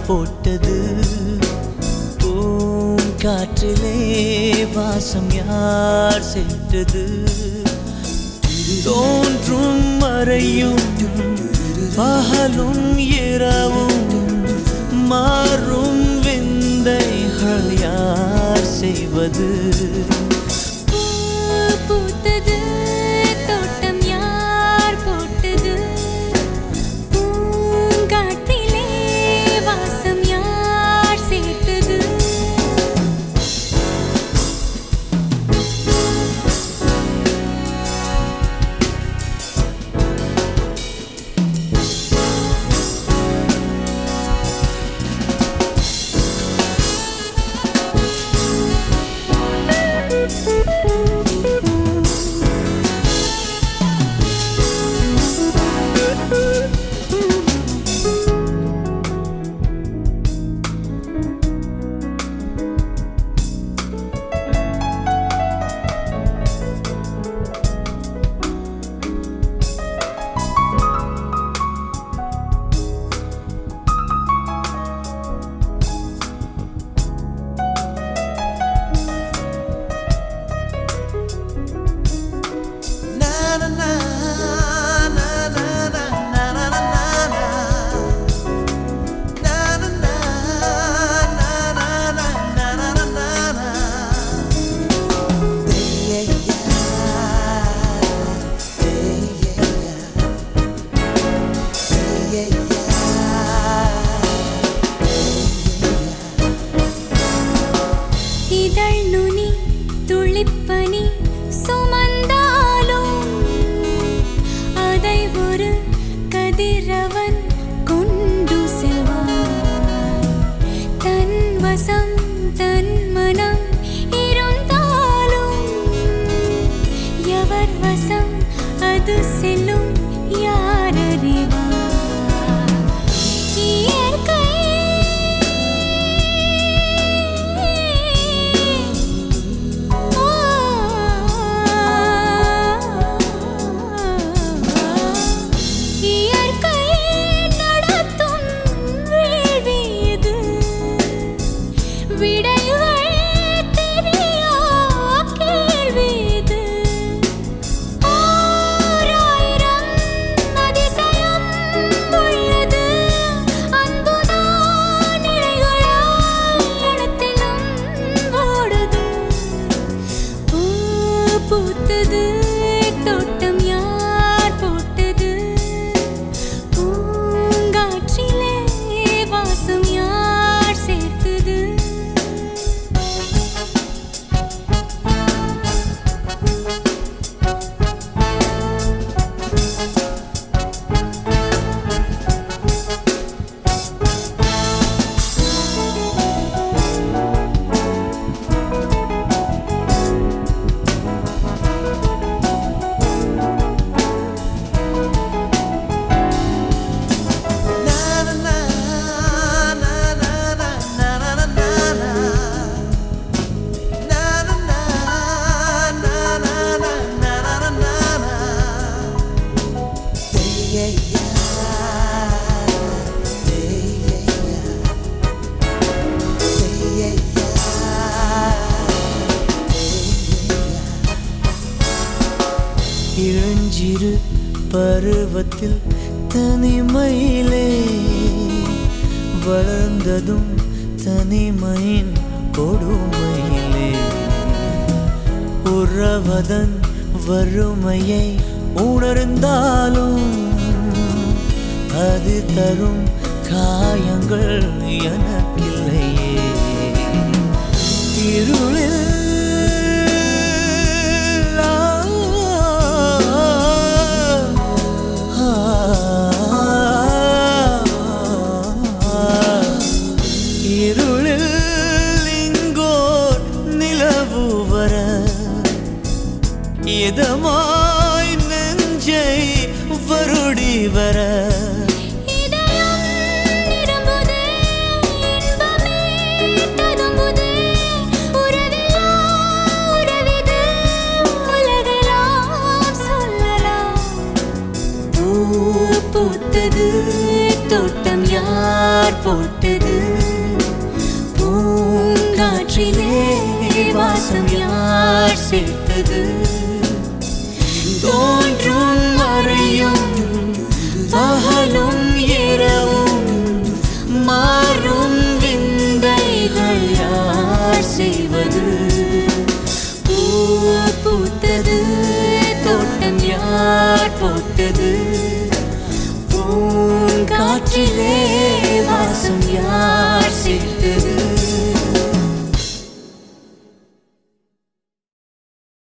போட்டது பூங்காற்றிலே வாசம் யார் சேர்த்தது தோன்றும் மறையும் பகலும் இரவும் மாறும் விந்தைகள் யார் செய்வது பூ பூத்தது தோட்டம் யார் போட்டது பூங்காட்டிலே வாசம் யார் சேர்த்தது இதழ் நுனி துளிப்பனி சுமந்தாலும் அதை ஒரு கதிரவன் கொண்டு செல்வான் தன் வசம் தன் மனம் இருந்தாலும் எவர் வசம் அது செல்லும் யார் அறிவார் இயற்கை இயற்கை நடத்தும் வேள்வி இது விடைகள் தெரியா கேள்வி இது ஓராயிரம் அதிசயம் உள்ளது அன்புதான் இழைகளாய் இடத்திலும் ஓடுது பூ பூத்தது தோட்டம் யார் போட்டது பூங்காற்றிலே வாசம் யார் சேர்த்தது இளஞ்சிறு பருவத்தில் தனிமையிலே வளர்ந்ததும் தனிமையின் கொடுமையிலே உறவதன் வறுமையை உணர்ந்தாலும் அது தரும் காயங்கள் எனக்கில்லையே இருளில் இருளில் இங்கோர் நிலவு வர இதமாய் நெஞ்சை வருடி வர இதயம் நிரம்புதே இன்பமே ததும்புதே உறவில்லா உறவிது உலகெல்லாம் சொல்லலாம் பூ பூத்தது தோட்டம் யார் போட்டது காற்றிலே வாசம் யார் சேர்த்தது தோன்றும் மறையும் பகலும் இரவும் மாறும் விந்தைகள் யார் செய்வது பூ பூத்தது தோட்டம் யார் போட்டது பூங்காற்றிலே வாசம் யார்